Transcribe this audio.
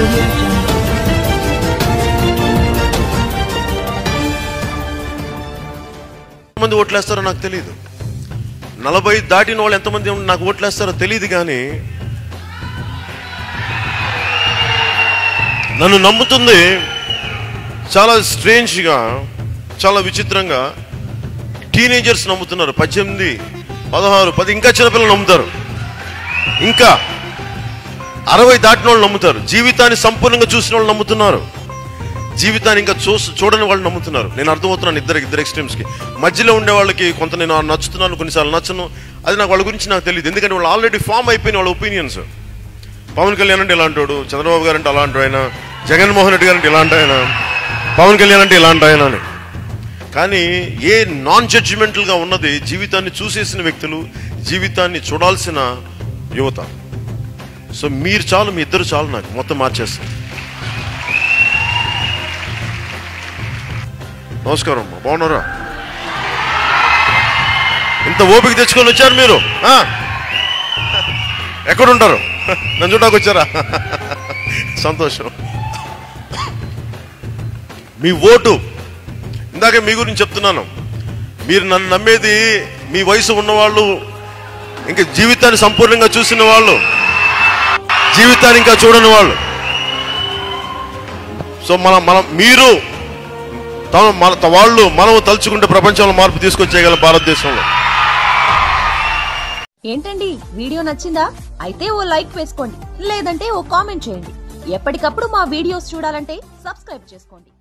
audio jungle. ఎంతమంది ఓట్లేస్తారో నాకు తెలియదు నలభై దాటిన వాళ్ళు ఎంతమంది నాకు ఓట్లేస్తారో తెలియదు కానీ నన్ను నమ్ముతుంది చాలా స్ట్రేంజ్గా చాలా విచిత్రంగా టీనేజర్స్ నమ్ముతున్నారు పద్దెనిమిది పదహారు పది ఇంకా చిన్నపిల్లలు నమ్ముతారు ఇంకా అరవై దాటిన వాళ్ళు నమ్ముతారు జీవితాన్ని సంపూర్ణంగా చూసిన వాళ్ళు నమ్ముతున్నారు జీవితాన్ని ఇంకా చూ చూడని వాళ్ళు నమ్ముతున్నారు నేను అర్థమవుతున్నాను ఇద్దరు ఇద్దరు ఎక్స్ట్రీమ్స్కి మధ్యలో ఉండే వాళ్ళకి కొంత నేను నచ్చుతున్నాను కొన్నిసార్లు నచ్చను అది నాకు వాళ్ళ గురించి నాకు తెలియదు ఎందుకంటే వాళ్ళు ఆల్రెడీ ఫామ్ అయిపోయిన వాళ్ళ ఒపీనియన్స్ పవన్ కళ్యాణ్ అంటే ఇలాంటి వాడు చంద్రబాబు గారు అంటే అలాంటి ఆయన జగన్మోహన్ రెడ్డి గారు అంటే ఇలాంటి ఆయన పవన్ కళ్యాణ్ అంటే ఇలాంటి ఆయన అని కానీ ఏ నాన్ జడ్జిమెంటల్గా ఉన్నది జీవితాన్ని చూసేసిన వ్యక్తులు జీవితాన్ని చూడాల్సిన యువత సో మీరు చాలు మీ ఇద్దరు చాలు నాకు మొత్తం మార్చేస్తాను నమస్కారం అమ్మా బాగున్నారా ఇంత ఓపిక తెచ్చుకొని వచ్చారు మీరు ఆ? ఎక్కడుంటారు నన్ను చూడడానికి వచ్చారా సంతోషం మీ ఓటు ఇందాక మీ గురించి చెప్తున్నాను మీరు నన్ను నమ్మేది మీ వయసు ఉన్నవాళ్ళు ఇంకా జీవితాన్ని సంపూర్ణంగా చూసిన వాళ్ళు జీవితాన్ని ఇంకా చూడని వాళ్ళు సో మన మనం మీరు తమ మన వాళ్ళు మనం తలుచుకుంటే ప్రపంచంలో మార్పు తీసుకొచ్చేయగలం భారతదేశంలో ఏంటండి వీడియో నచ్చిందా అయితే ఓ లైక్ వేసుకోండి లేదంటే ఓ కామెంట్ చేయండి ఎప్పటికప్పుడు మా వీడియోస్ చూడాలంటే సబ్స్క్రైబ్ చేసుకోండి